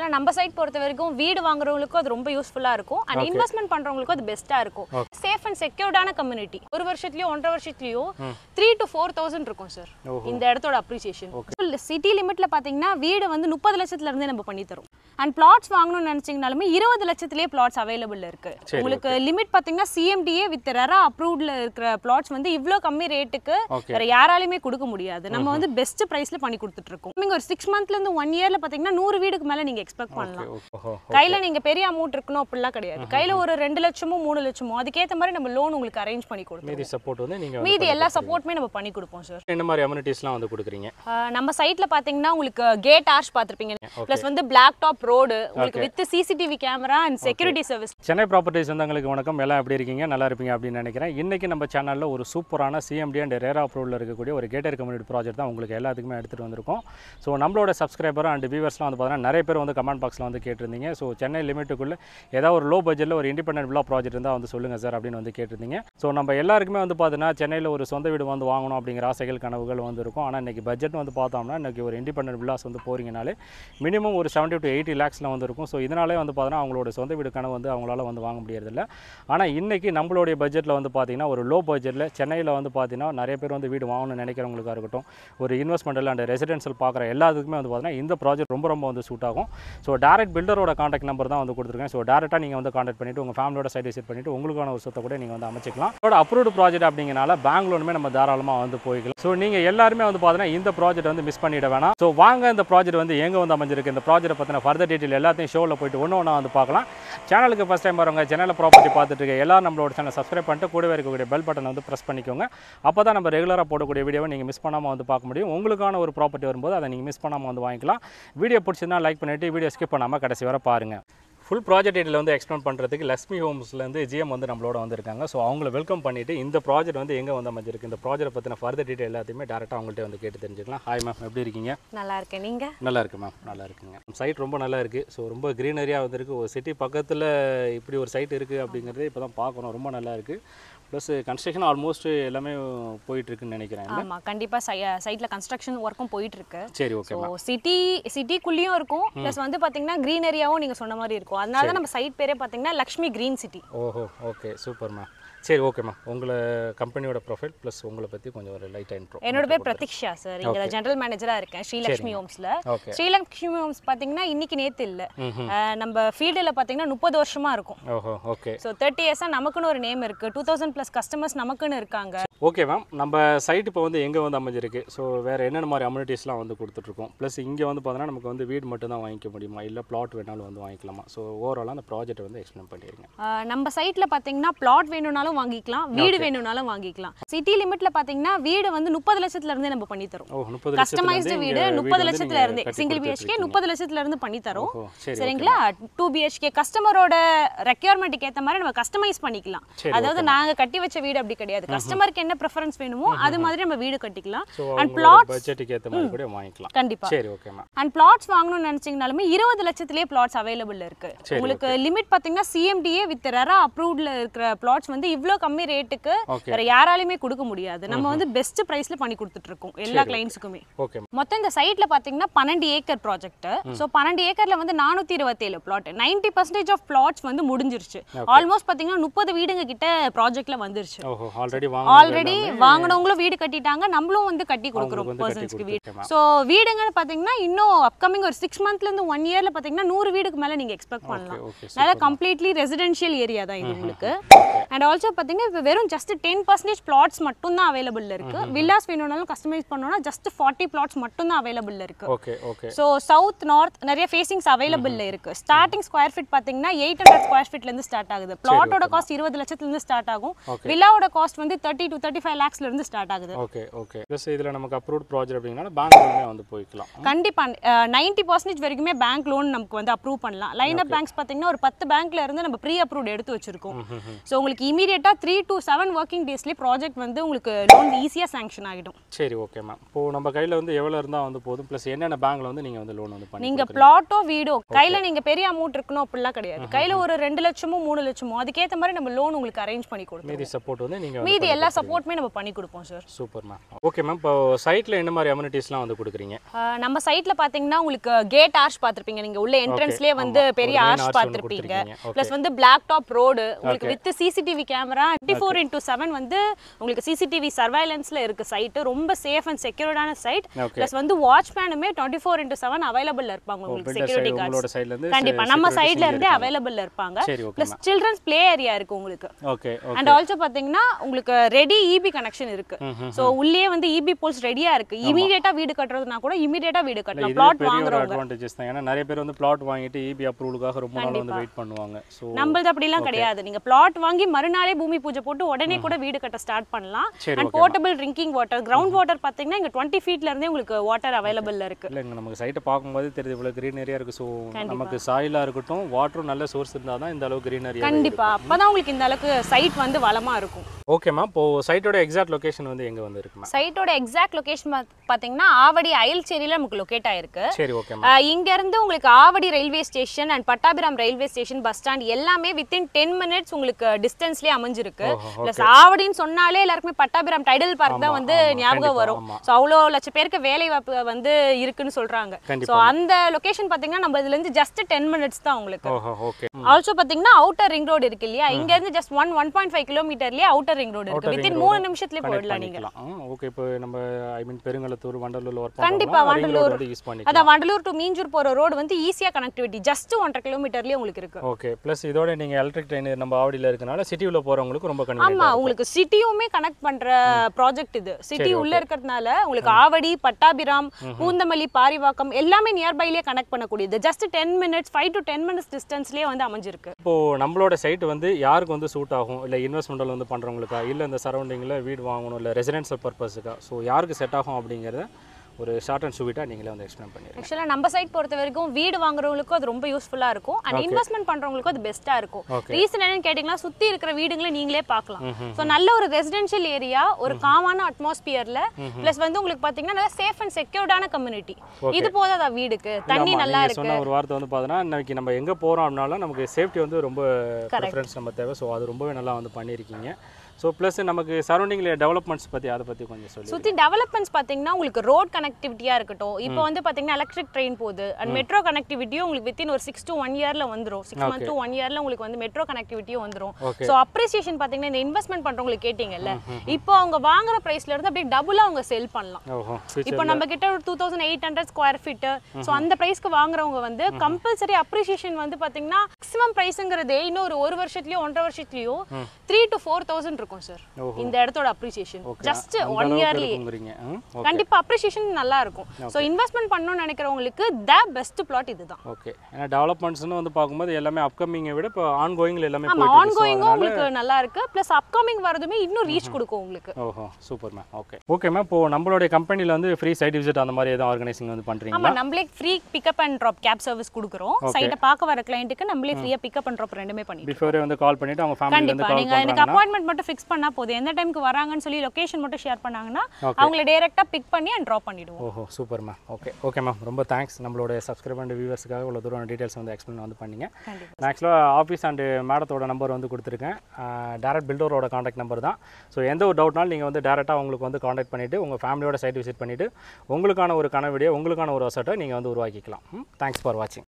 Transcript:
நம்ம சைட் பொறுத்த வரைக்கும் வீடு வாங்குறவங்களுக்கும் அது ரொம்ப யூஸ்ஃபுல்லா இருக்கும் அண்ட் இன்வெஸ்ட்மெண்ட் பண்றவங்களுக்கும் அது பெஸ்ட்டா இருக்கும் சேஃப் அண்ட் செக்யூர்டான கம்யூனிட்டி ஒரு வருஷத்துலயோ ஒன்றரை வருஷத்துலயோ த்ரீ டு ஃபோர் தௌசண்ட் இருக்கும் சார் இந்த இடத்தோட அப்ரிசியேஷன் சிட்டி லிமிட்ல பாத்தீங்கன்னா வீடு வந்து முப்பது லட்சத்துல இருந்தே நம்ம பண்ணி தரோம் அண்ட் பிளாட்ஸ் வாங்கணும்னு நினைச்சீங்கனாலுமே இருபது லட்சத்திலேயே பிளாட்ஸ் அவைலபிள் இருக்கு உங்களுக்கு லிமிட் பாத்தீங்கன்னா சிஎம்டிஏ வித் ரெரா அப்ரூவ்ட்ல இருக்கிற பிளாட்ஸ் வந்து இவ்ளோ கம்மி ரேட்டுக்கு Okay. வேற யாராலையுமே கொடுக்க முடியாது நம்ம வந்து பெஸ்ட் பிரைஸ்ல பண்ணி கொடுத்துட்டு இருக்கோம் நீங்க ஒரு சிக்ஸ் மந்த்ல இருந்து ஒன் இயர்ல பாத்தீங்கன்னா நூறு வீடுக்கு மேல நீங்க எக்ஸ்பெக்ட் பண்ணலாம் ஓஹோ கையில நீங்க பெரிய அமௌண்ட் இருக்கணும் அப்படிலாம் கிடையாது கையில ஒரு ரெண்டு லட்சமோ மூணு லட்சமோ அதுக்கேத்த மாதிரி நம்ம லோன் உங்களுக்கு அரேஞ்ச் பண்ணி கொடுப்போம் மீதி சப்போர்ட் வந்து நீங்கள் மீதி எல்லா சப்போர்ட்டுமே நம்ம பண்ணி கொடுப்போம் சார் என்ன மாதிரி அம்யூனிட்டிஸ்லாம் வந்து கொடுக்குறீங்க நம்ம சைட்ல பாத்தீங்கன்னா உங்களுக்கு கேட் ஆர்ச் பார்த்திருப்பீங்க ப்ளஸ் வந்து பிளாக் டாப் ரோடு உங்களுக்கு with CCTV camera and security service Chennai properties சொந்தங்களுக்கு வணக்கம் எல்லாம் எப்படி இருக்கீங்க நல்லா இருப்பீங்க அப்படின்னு நினைக்கிறேன் இன்றைக்கி நம்ம சேனலில் ஒரு சூப்பரான சிஎம்டி அண்ட் ரேரா அப்ரூவலில் இருக்கக்கூடிய ஒரு கேட்டர் கம்யூனிட்டி ப்ராஜெக்ட் தான் உங்களுக்கு எல்லாத்துக்குமே எடுத்துகிட்டு வந்திருக்கோம் ஸோ நம்மளோட சப்ஸ்கிரைபர் அண்ட் வியூவர்ஸ்லாம் வந்து பார்த்தீங்கன்னா நிறைய பேர் வந்து கமெண்ட் பாக்ஸில் வந்து கேட்டிருந்தீங்க ஸோ சென்னை லிமிட்டுக்குள்ளே ஏதாவது ஒரு லோ பட்ஜெட்டில் ஒரு இண்டிபெண்டன்ட் வில்லா ப்ராஜெக்ட் இருந்தால் வந்து சொல்லுங்கள் சார் அப்படின்னு வந்து கேட்டிருந்தீங்க ஸோ நம்ம எல்லாருக்குமே வந்து பார்த்தீங்கன்னா சென்னையில் ஒரு சொந்த வீடு வந்து வாங்கணும் அப்படிங்கிற ஆசைகள் கனவுகள் வந்து இருக்கும் ஆனால் இன்றைக்கி பட்ஜெட் வந்து பார்த்தோம்னா இன்றைக்கி ஒரு இண்டிபெண்டன்ட் வில்லாஸ் வந்து போகிறீங்கனாலே மினிமம் ஒரு செவன்ட்டி டு எயிட்டி லேக்ஸில் வந்து இருக்கும் ஸோ இதனாலே வந்து பார்த்தீங்கன்னா அவங்களோட சொந்த வீடு கனவு வந்து அவங்களால வந்து வாங்க முடியறதில்ல ஆனால் இன்றைக்கி நம்மளுடைய பட்ஜெட்டில் வந்து பார்த்தீங்கன்னா ஒரு லோ பட்ஜெட்டில் சென்னையில் வந்து பார்த்தீங்கன்னா நிறைய பேர் வந்து வீடு வாங்கணும்னு நினைக்கிறவங்களுக்காக இருக்கட்டும் ஒரு இன்வெஸ்ட்மெண்ட்டில் அண்ட் ரெசிடென்ஷியல் பார்க்குற எல்லாத்துக்குமே வந்து பார்த்தீங்கன்னா இந்த ப்ராஜெக்ட் ரொம்ப ரொம்ப வந்து சூட் ஆகும் ஸோ டேரக்ட் பில்டரோட காண்டாக்ட் நம்பர் தான் வந்து கொடுத்துருக்கேன் ஸோ டேரெக்டாக நீங்கள் வந்து காண்டாக்ட் பண்ணிவிட்டு உங்கள் ஃபேமிலியோட சைட் விசிட் பண்ணிவிட்டு உங்களுக்கான ஒரு சொத்தை கூட நீங்கள் வந்து அமைச்சிக்கலாம் இதோட அப்ரூவ்டு ப்ராஜெக்ட் அப்படிங்கனால பெங்களூருமே நம்ம தாராளமாக வந்து போய்க்கலாம் ஸோ நீங்கள் எல்லாருமே வந்து பார்த்தீங்கன்னா இந்த ப்ராஜெக்ட் வந்து மிஸ் பண்ணிட வேணாம் ஸோ வாங்க இந்த ப்ராஜெக்ட் வந்து எங்கே வந்து அமைஞ்சிருக்கு இந்த ப்ராஜெக்ட் பற்றின ஃபர்தர் டீட்டெயில் எல்லாத்தையும் ஷோவில் போயிட்டு ஒன்று ஒன்றா வந்து பார்க்கலாம் சேனலுக்கு ஃபஸ்ட் டைம் வரவங்க சேனலில் ப்ராப்பர்ட்டி பார்த்துட்டு இருக்க எல்லாரும் நம்மளோட சேனல் சப்ஸ்கிரைப் பண்ணிட்டு கூடவே இருக்கக்கூடிய பெல் பட்டனை வந்து ப்ரெஸ் பண்ணிக்கோங்க அப்போ தான் நம்ம ரெகுலராக போடக்கூடிய வீடியோவை நீங்கள் மிஸ் பண்ணாமல் வந்து பார்க்க முடியும் உங்களுக்கான ஒரு ப்ராப்பர்ட்டி வரும்போது அதை நீங்கள் மிஸ் பண்ணாமல் வந்து வாங்கிக்கலாம் வீடியோ பிடிச்சிருந்தா லைக் பண்ணிவிட்டு வீடியோ ஸ்கிப் பண்ணாமல் கடைசி வரை பாருங்கள் ஃபுல் ப்ராஜெக்ட் டீட்டெயில் வந்து எக்ஸ்பிளைன் பண்ணுறதுக்கு லக்ஷ்மி ஹோம்ஸ்லேருந்து ஜிஎம் வந்து நம்மளோட வந்திருக்காங்க ஸோ அவங்கள வெல்கம் பண்ணிவிட்டு இந்த ப்ராஜெக்ட் வந்து எங்கே வந்து அமைஞ்சிருக்கு இந்த ப்ராஜெக்ட் பற்றின ஃபர்தர் டீட்டெயில் எல்லாத்தையுமே டேரெக்டாக அவங்கள்ட்ட வந்து கேட்டு தெரிஞ்சுக்கலாம் ஹாய் மேம் எப்படி இருக்கீங்க நல்லா இருக்கேன் நீங்க நல்லா இருக்கு மேம் நல்லா இருக்குங்க சைட் ரொம்ப நல்லா இருக்குது ஸோ ரொம்ப க்ரீனரியாக வந்திருக்கு ஒரு சிட்டி பக்கத்தில் இப்படி ஒரு சைட் இருக்குது அப்படிங்கிறதே இப்போ தான் பார்க்குறோம் ரொம்ப நல்லா இருக்குது ப்ளஸ் கன்ஸ்ட்ரக்ஷன் ஆல்மோஸ்ட் எல்லாமே போயிட்டுருக்குன்னு நினைக்கிறேன் ஆமா கண்டிப்பா சைட்ல கன்ஸ்ட்ரக்ஷன் ஒர்க்கும் போயிட்டு இருக்கு சரி ஓகே ஸோ சிட்டி சிட்டிக்குள்ளேயும் இருக்கும் ப்ளஸ் வந்து பாத்தீங்கன்னா க்ரீனரியாவும் நீங்க சொன்ன மாதிரி இருக்கும் அதனால தான் நம்ம சைட் பேரே பாத்தீங்கன்னா லக்ஷ்மி கிரீன் சிட்டி ஓஹோ ஓகே சூப்பர் மேம் சரி ஓகே மேம் உங்களை கம்பெனியோட ப்ரொஃபைல் ப்ளஸ் உங்களை பற்றி கொஞ்சம் ஒரு லைட்டாக இன்ட்ரோ என்னோட பேர் பிரதீக்ஷா சார் இங்க ஜெனரல் மேனேஜரா இருக்கேன் ஸ்ரீலக்ஷ்மி ஹோம்ஸ்ல ஓகே ஸ்ரீலக்ஷ்மி ஹோம்ஸ் பாத்தீங்கன்னா இன்னைக்கு நேத்து இல்ல அஹ் நம்ம ஃபீல்டில் பாத்தீங்கன்னா முப்பது வருஷமா இருக்கும் ஓஹோ ஓகே ஸோ தேர்ட்டி இயர்ஸாக நமக்குன்னு ஒரு நேம் இருக்கு டூ தௌசண்ட் ப்ளஸ் கஸ்டமர்ஸ் நமக்குன்னு இருக்காங்க ஓகே மேம் நம்ம சைட் இப்போ வந்து எங்கே வந்து அமைஞ்சிருக்கு ஸோ வேறு என்னென்ன மாதிரி அம்யூனிட்டிஸ்லாம் வந்து கொடுத்துட்ருக்கோம் ப்ளஸ் இங்கே வந்து பார்த்தோன்னா நமக்கு வந்து வீடு மட்டும் தான் வாங்கிக்க முடியுமா இல்லை பிளாட் வேணாலும் வந்து வாங்கிக்கலாமா ஸோ ஓவராலாக அந்த ப்ராஜெக்ட் வந்து எக்ஸ்பிளைன் பண்ணிடுங்க ஆஹ் நம்ம சைட்ல பாத்தீங்கன்னா பிளாட் வேணும்னாலும் வாங்கிக்கலாம் வீடு வேணும்னாலும் வாங்கிக்கலாம் சிட்டி லிமிட்ல பாத்தீங்கன்னா வீடு வந்து முப்பது லட்சத்துல இருந்தே நம்ம பண்ணி தரோம் ஓ முப்பது கஸ்டமைஸ்டு வீடு முப்பது லட்சத்துல இருந்தே சிங்கிள் பிஹெச்கே முப்பது லட்சத்துல இருந்து பண்ணி தரோம் ஓ சரி சரிங்களா டூ பிஹெச்கே கஸ்டமரோட ரெக்யர்மெண்ட்டுக்கு ஏத்த மாதிரி நம்ம கஸ்டமைஸ் பண்ணிக்கலாம் சரி, அதாவது நாங்க கட்டி வச்ச வீடு அப்படி கிடையாது கஸ்டமருக்கு என்ன ப்ரிஃபரன்ஸ் வேணுமோ அது மாதிரி நம்ம வீடு கட்டிக்கலாம் ஸோ அண்ட் அவங்களோட பிளாட் பட்ஜெட்டுக்கு ஏற்ற மாதிரி கூட வாங்கிக்கலாம் கண்டிப்பா சரி ஓகே மேம் அண்ட் பிளாட்ஸ் வாங்கணும்னு நினைச்சீங்கனாலுமே இருபது லட்சத்திலேயே பிளாட்ஸ் அவைலபிள் இருக்கு உங்களுக்கு லிமிட் பாத்தீங்கன்னா சிஎம்டிஏ வித் ரெரா அப்ரூவ்ட்ல இருக்கிற பிளாட்ஸ் வந்து இவ்ளோ கம்மி ரேட்டுக்கு ஓகே வேற யாராலையுமே கொடுக்க முடியாது நம்ம வந்து பெஸ்ட் பிரைஸ்ல பண்ணி கொடுத்துட்டு இருக்கோம் எல்லா கிளைண்ட்ஸுக்குமே ஓகே மொத்தம் இந்த சைட்ல பாத்தீங்கன்னா பன்னெண்டு ஏக்கர் ப்ராஜெக்ட் சோ பன்னெண்டு ஏக்கர்ல வந்து நானூத்தி இருபத்தேழு plot ninety percentage of plots வந்து முடிஞ்சிருச்சு ஆல்மோஸ்ட் பாத்தீங்கன்னா முப்பது வீடுங்க கிட்ட ப்ராஜெக்ட்ல வந்துருச்சு ஓஹோ ஆல்ரெடி வாங்க ஆல்ரெடி வாங்கினவங்களும் வீடு கட்டிட்டாங்க நம்மளும் வந்து கட்டி கொடுக்குறோம் வந்து கட்டி பர்சன்ஸ்க்கு வீடு கொடுத்துருக்கேன் ஸோ வீடுங்கன்னு பார்த்தீங்கன்னா இன்னும் அப்கமிங் ஒரு சிக்ஸ் மந்த்ல இருந்து ஒன் இயர்ல பார்த்தீங்கன்னா நூறு வீடுக்கு மேல நீங்க எக்ஸ்பெக்ட் பண்ணலாம் ஓகே நல்லா கம்ப்ளீட்லி ரெசிடென்ஷியல் ஏரியா தான் இது உங்களுக்கு அண்ட் ஆல்சோ பார்த்தீங்கன்னா இப்போ வெறும் ஜஸ்ட் டென் பர்சன்டேஜ் பிளாட்ஸ் மட்டும் தான் அவைலபிள் இருக்கு வில்லாஸ் வேணும்னாலும் கஸ்டமைஸ் பண்ணோம்னா ஜஸ்ட் ஃபார்ட்டி பிளாட்ஸ் மட்டும் தான் அவைலபிள் இருக்கு okay okay so south north நிறைய ஃபேசிங்ஸ் அவைலபிள்ல இருக்கு ஸ்டார்டிங் ஸ்கொயர் ஃபீட் பார்த்தீங்கன்னா எயிட் ஹண்ட்ரட் ஸ்கொயர் ஃபீட்ல இருந்து ஸ்டார்ட் ஆகுது பிளாட்டோட காஸ்ட் இருபது லட்சத்துல இருந்து ஸ்டார்ட் ஆகும் வில்லாவோட காஸ்ட் வந்து தேர்ட்டி டு தேர்ட்டி ஃபைவ் லேக்ஸ்ல இருந்து ஸ்டார்ட் ஆகுது ஓகே ஓகே ப்ளஸ் இதில் நமக்கு அப்ரூவ்ட் ப்ராஜெக்ட் அப்படிங்கனால பேங்க்லேயுமே வந்து போய்க்கலாம் கண்டிப்பா நைன்டி பர்சன்டேஜ் வரைக்குமே பேங்க் லோன் நமக்கு வந்து அப்ரூவ் பண்ணலாம் லைன் அப் பேங்க்ஸ் பார்த்தீங்கன்னா ஒரு பத்து பேங்க்ல இருந்து நம்ம ப்ரீ அப்ரூவ்ட் எடுத்து வச்சிருக்கோம் ஸோ உங்களுக்கு உங்களுக்கு இமீடியட்டாக த்ரீ டு செவன் ஒர்க்கிங் டேஸ்லேயே ப்ராஜெக்ட் வந்து உங்களுக்கு லோன் ஈஸியாக சேங்ஷன் ஆகிடும் சரி ஓகே மேம் இப்போது நம்ம கையில் வந்து எவ்வளோ இருந்தால் வந்து போதும் ப்ளஸ் என்னென்ன பேங்க்கில் வந்து நீங்கள் வந்து லோன் வந்து பண்ணி நீங்க பிளாட்டோ வீடோ கையில நீங்க பெரிய அமௌண்ட் இருக்கணும் அப்படிலாம் கிடையாது கையில ஒரு ரெண்டு லட்சமோ மூணு லட்சமோ அதுக்கேத்த மாதிரி நம்ம லோன் உங்களுக்கு அரேஞ்ச் பண்ணி கொடுப்போம் மீதி சப்போர்ட் வந்து நீங்கள் மீதி எல்லா சப்போர்ட்டுமே நம்ம பண்ணி கொடுப்போம் sir super ma'am okay ma'am இப்போ சைட்டில் என்ன மாதிரி அம்யூனிட்டிஸ்லாம் வந்து கொடுக்குறீங்க நம்ம சைட்ல பாத்தீங்கன்னா உங்களுக்கு கேட் ஆர்ச் பார்த்திருப்பீங்க நீங்க உள்ள என்ட்ரன்ஸ்லயே வந்து பெரிய main ஆர்ச் arch வந்து பார்த்திருப்பீங்க கொடுத்திருக்கீங்க. Okay. ப்ளஸ் வந்து பிளாக் டாப் ரோடு உங்களுக்கு with CCTV camera twenty four into seven வந்து உங்களுக்கு சிசிடிவி சர்வைலன்ஸ்ல இருக்கு சைட்டு ரொம்ப சேஃப் அண்ட் செக்யூர்டான சைட் Okay. ப்ளஸ் வந்து வாட்ச்மேனுமே twenty four into seven available இருப்பாங்க உங்களுக்கு builder செக்யூரிட்டி side, கார்ட்ஸ் உங்களோட சைட்லேருந்து கண்டிப்பா நம்ம சைடுல இருந்தே அவைலபிள் இருப்பாங்க சரி okay plus children's play area இருக்கு உங்களுக்கு ஓகே ஓகே அண்ட் ஆல்சோ பாத்தீங்கன்னா உங்களுக்கு ரெடி இபி கனெக்ஷன் இருக்கு சோ உள்ளே வந்து இபி போல்ஸ் ரெடியா இருக்கு இமீடியட்டா வீடு கட்டுறதுனா கூட இமீடியட்டா வீடு கட்டலாம் இது பிளாட் பெரிய ஒரு வாங்குறவங்க அட்வான்டேஜஸ் தான் ஏன்னா நிறைய பேர் வந்து பிளாட் வாங்கிட்டு இபி அப்ரூவலுக்காக ரொம்ப நாள் வந்து வெயிட் பண்ணுவாங்க ஸோ நம்மளது அப்படிலாம் கிடையாது நீங்க பிளாட் வாங்கி மறுநாளே பூமி பூஜை போட்டு உடனே கூட வீடு கட்ட ஸ்டார்ட் பண்ணலாம் சரி, and portable drinking water ground water பாத்தீங்கன்னா இங்க டுவெண்ட்டி ஃபீட்ல இருந்தே உங்களுக்கு வாட்டர் அவைலபிள்ல இருக்கு இல்லைங்க நமக்கு சைட்டை பார்க்கும்போது தெரியுது இவ்வளோ க்ரீனரியாக இருக்குது ஸோ நமக்கு சாயிலாக இருக்கட்டும் வாட்டரும் நல்ல சோர்ஸ் இருந்தால் தான் இந்த அளவுக்கு க்ரீனரியாக கண்டிப்பா அப்பதான் உங்களுக்கு இந்த அளவுக்கு சைட் வந்து வளமா இருக்கும் ஓகே மேம் இப்போ சைட்டோட எக்ஸாக்ட் லொகேஷன் வந்து எங்கே வந்து இருக்கு மேம் சைட்டோட எக்ஸாக்ட் லொகேஷன் பாத்தீங்கன்னா ஆவடி அயல்சேரியில நமக்கு லொகேட் ஆயிருக்கு சரி ஓகே மேம் ஆஹ் இங்க இருந்து உங்களுக்கு Avadi railway station and Pattabiram railway station bus stand எல்லாமே வித்தின் டென் மினிட்ஸ் உங்களுக்கு டிஸ்டன்ஸ்லயே அமைஞ்சிருக்கு பிளஸ் ஆவடின்னு சொன்னாலே எல்லாருக்குமே பட்டாபிராம் டைடல் பார்க் தான் வந்து ஞாபகம் வரும் ஆமா. ஸோ அவ்வளோ லட்சம் பேருக்கு வேலை வாய்ப்பு வந்து இருக்குன்னு சொல்றாங்க கண்டிப்பா. ஸோ அந்த லொகேஷன் பாத்தீங்கன்னா நம்ம இதுல இருந்து ஜஸ்ட் டென் மினிட்ஸ் தான் உங்களுக்கு ஓஹோ ஓகே ஆல்சோ பாத்தீங்கன்னா அவுட்டர் ரிங் ரோடு இருக்கு இல்லையா இங்க இருந்து just one one point five கிலோமீட்டர்லயே அவுட்டர் ரிங் ரோடு இருக்கு வித்தின் மூணு நிமிஷத்துலயே போயிடலாம் நீங்க பண்ணிக்கலாம் ஓகே இப்போ நம்ம I mean Perungalathur Vandalur work கண்டிப்பா, பண்ணுறோம் வண்டலூர். வந்து யூஸ் பண்ணிக்கலாம் அதான் வண்டலூர் டு மீஞ்சூர் போற ரோடு வந்து ஈஸியா கனெக்டிவிட்டி ஜஸ்ட் ஒன்றரை கிலோமீட்டர்லயே உங்களுக்கு இருக்கு ஓகே ப்ளஸ் இதோட நீங்கள் எலக்ட்ரிக் ட்ரெயின் நம்ம ஆவடியில் இருக்கனால சிட்டியில் போகிறவங்களுக்கு ரொம்ப ஆமா கன்வீனியன்ட் உங்களுக்கு சிட்டியுமே கனெக்ட் பண்ற ப்ராஜெக்ட் இது சிட்டி உள்ள இருக்கிறதுனால உங்களுக்கு ஆவடி பட்டாபிராம் பூந்தமல்லி பாரிவாக்கம் எல்லாமே நியர்பைலயே கனெக்ட் பண்ணக்கூடியது just ten minutes five to ten minutes டிஸ்டன்ஸ்லயே வந்து அமைஞ்சிருக்கு இப்போது நம்மளோட சைட் வந்து யாருக்கு வந்து சூட் ஆகும் இல்லை இன்வெஸ்ட்மெண்ட்டில் வந்து பண்ணுறவங்களுக்கா இல்லை இந்த சரௌண்டிங்கில் வீடு வாங்கணும் இல்லை ரெசிடென்ஷியல் பர்பஸுக்கா ஸோ யாருக்கு செட் ஆகும் அப்படிங்கிறத ஒரு ஷார்ட் அண்ட் ஸ்வீட்டாக நீங்களே வந்து எக்ஸ்பிளைன் பண்ணிடுங்க ஆக்சுவலா நம்ம சைட் பொறுத்த வரைக்கும் வீடு வாங்குறவங்களுக்கும் அது ரொம்ப யூஸ்ஃபுல்லா இருக்கும் அண்ட் இன்வெஸ்ட்மெண்ட் பண்றவங்களுக்கும் அது பெஸ்ட்டா இருக்கும் Okay. ரீசன் என்னன்னு கேட்டீங்கன்னா சுத்தி இருக்கிற வீடுங்களை நீங்களே பார்க்கலாம் ஸோ நல்ல ஒரு ரெசிடென்ஷியல் ஏரியா ஒரு காமான அட்மாஸ்பியர்ல பிளஸ் வந்து உங்களுக்கு பாத்தீங்கன்னா நல்லா சேஃப் அண்ட் செக்யூர்டான கம்யூனிட்டி இது போதாதா வீடுக்கு தண்ணி ஆமா, நல்லா நீங்க இருக்கு சொன்ன ஒரு வார்த்தை வந்து பார்த்தோன்னா இன்னைக்கு நம்ம எங்கே போகிறோம் அப்படின்னாலும் நமக்கு சேஃப்டி வந்து ரொம்ப ப்ரிஃபரன்ஸ் நம்ம தேவை ஸோ அது ரொம்பவே நல்லா வந்து பண்ணியிருக்கீங்க ஸோ ப்ளஸ் நமக்கு சரௌண்டிங்கில் டெவலப்மெண்ட்ஸ் பற்றி அதை பற்றி கொஞ்சம் சொல்லி சுத்தி டெவலப்மெண்ட்ஸ் பாத்தீங்கன்னா உங்களுக்கு ரோட் கனெக்டிவிட்டியா இருக்கட்டும் இப்போ வந்து பாத்தீங்கன்னா எலக்ட்ரிக் ட்ரெயின் போகுது அண்ட் மெட்ரோ கனெக்டிவிட்டியும் உங்களுக்கு வித்தின் ஒரு சிக்ஸ் to ஒன் இயர்ல வந்துரும் சிக்ஸ் மந்த் to ஒன் இயர்ல உங்களுக்கு வந்து மெட்ரோ கனெக்டிவிட்டியும் வந்துரும் Okay. ஸோ அப்ரிசியேஷன் பாத்தீங்கன்னா இந்த இன்வெஸ்ட்மெண்ட் பண்றவங்களுக்கு கேட்டீங்கல்ல இப்போ அவங்க வாங்குற பிரைஸ்ல இருந்து அப்படியே டபுளா அவங்க செல் பண்ணலாம் ஓஹோ இப்போ நம்ம கிட்ட ஒரு two thousand eight hundred square feet so அந்த ப்ரைஸ்க்கு வாங்குறவங்க வந்து கம்பல்சரி அப்ரிசியேஷன் வந்து பாத்தீங்கன்னா மேக்ஸிமம் ப்ரைஸுங்கிறதே இன்னும் ஒரு ஒரு வருஷத்துலயோ ஒன்றரை வருஷத்துலயோ த்ரீ to ஃபோர் தௌசண்ட் இருக்கும் சார் ஓஹோ. இந்த இடத்தோட அப்ரிசியேஷன் ஜஸ்ட் ஒன் இயர்லி இருக்குங்கிறீங்க ஓகே கண்டிப்பா அப்ரிசியேஷன் நல்லா இருக்கும் ஸோ இன்வெஸ்ட்மெண்ட் பண்ணணும்னு நினைக்கிறவங்களுக்கு த பெஸ்ட் பிளாட் இதுதான் ஓகே ஏன்னா டெவலப்மெண்ட்ஸ்னு வந்து பார்க்கும்போது எல்லாமே அப்கமிங்கை விட இப்போ ஆன்கோயிங்கில் எல்லாமே ஆமா போயிட்டு இருக்கு. So, ஆன்கோயிங்கும் அதனால- உங்களுக்கு நல்லா இருக்கு பிளஸ் அப்கமிங் வரதுமே இன்னும் ரீச் கொடுக்கும் உங்களுக்கு ஓஹோ super ma'am okay okay ma'am இப்போ நம்மளுடைய கம்பெனியில் வந்து ஃப்ரீ சைட் விசிட் அந்த மாதிரி எதுவும் ஆர்கனைசிங் வந்து பண்ணுறீங்களா ஆமா நம்மளே free pickup and drop cab service கொடுக்குறோம் சைட்டை பார்க்க வர கிளைண்ட்டுக்கு நம்மளே ஃப்ரீயா பிக்கப் அண்ட் ட்ராப் ரெண்டுமே பண்ணிடுறோம் பிஃபோரே வந்து கால் பண்ணிவிட்டு அவங்க ஃபேமிலிலேருந்து கண்டிப்பா கால் நீங்க எனக்கு பண்ணுறாங்கன்னா அப்பாயின்மெண்ட் மட்டும் ஃபிக்ஸ் பண்ணா போதும் எந்த டைம்க்கு வராங்கன்னு சொல்லி லொகேஷன் மட்டும் ஷேர் பண்ணாங்கன்னா அவங்கள டைரக்டா பிக் பண்ணி அண்ட் ட்ராப் பண்ணிடுவோம் ஓஹோ super ma'am okay okay ma'am ரொம்ப தேங்க்ஸ் நம்மளோட சப்ஸ்கிரைப் அண்ட் வியூவர்ஸுக்காக இவ்வளோ தூரம் டீட்டெயில்ஸ் வந்து எக்ஸ்பிளைன் வந்து பண்ணீங்க கண்டிப்பா நான் ஆக்சுவலாக ஆஃபீஸ் அண்டு மேடத்தோட நம்பர் வந்து கொடுத்துருக்கேன் டேரக்ட் பில்டரோட காண்டாக்ட் நம்பர் தான் ஸோ எந்த ஒரு டவுட்னாலும் நீங்கள் வந்து டேரெக்டாக உங்களுக்கு வந்து காண்டாக்ட் பண்ணிவிட்டு உங்கள் ஃபேமிலியோட சைட் விசிட் பண்ணிவிட்டு உங்களுக்கான ஒரு கனவு வீடியோ உங்களுக்கான ஒரு வசட்டை நீங்கள் வந்து உருவாக்கிக்கலாம் தேங்க்ஸ் ஃபார் வாட்சிங்